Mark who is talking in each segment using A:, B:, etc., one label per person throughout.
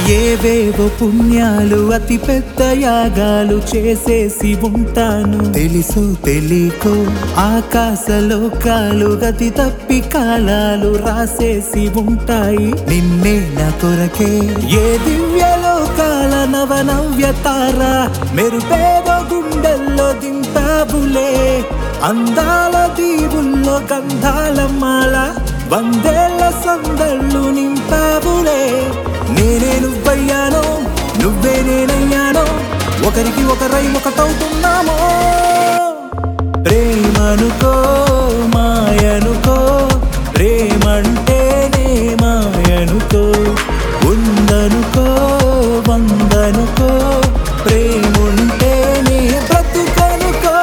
A: ఏవేవో పుణ్యాలు అతి పెద్ద యాగాలు చేసేసి ఉంటాను తెలుసు తెలియకో ఆకాశ లోకాలు గతి తప్పి కాలాలు రాసేసి ఉంటాయి నిన్నే నా కొరకే ఏ దివ్య లోకాల నవ నవ్య తార మెరుపేదో గుండెల్లో దింపాబులే అందాల దీవుల్లో గంధాల మాల వందేళ్ల సందళ్ళు నింపావులే నేనే నువ్వయ్యానో నువ్వే నేనయ్యానో ఒకరికి ఒకరై ఒకటవుతున్నామో ప్రేమనుకో మాయనుకో ప్రేమంటేనే మాయనుకో ఉందనుకో వందనుకో ప్రేముంటేనే బ్రతుకనుకో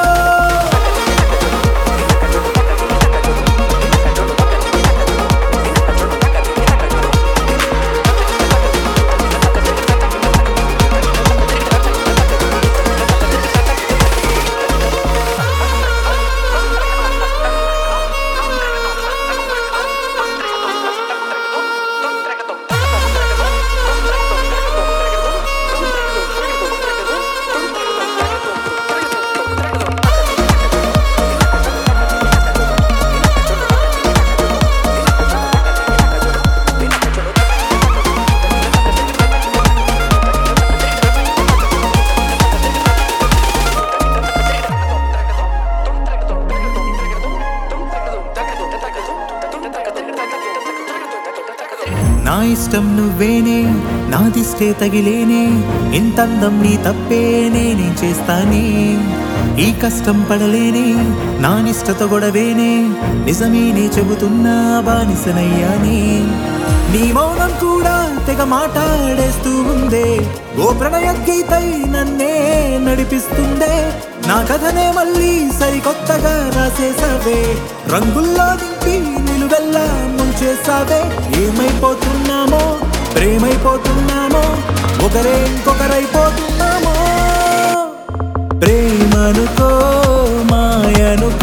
A: నా ఇష్టం నువ్వేనే నాదిష్టే తగిలేనే ఇంతందం నీ తప్పే నేనే చేస్తానే ఈ కష్టం పడలేనే నా నిష్టత గొడవేనే నిజమేనే చెబుతున్నా బానిసనయ్యానే నీ మౌనం కూడా తెగ మాట్లాడేస్తూ ఉందే ఓ ప్రణయ గీతై నన్నే నడిపిస్తుందే నా కథనే మళ్ళీ సరికొత్తగా రాసేసావే రంగుల్లో నింపి నిలువెల్లా ముంచేసావే ఏమైపోతున్నామో ప్రేమైపోతున్నామో ఒకరే ఇంకొకరైపోతున్నామో ప్రేమనుకో మాయనుకో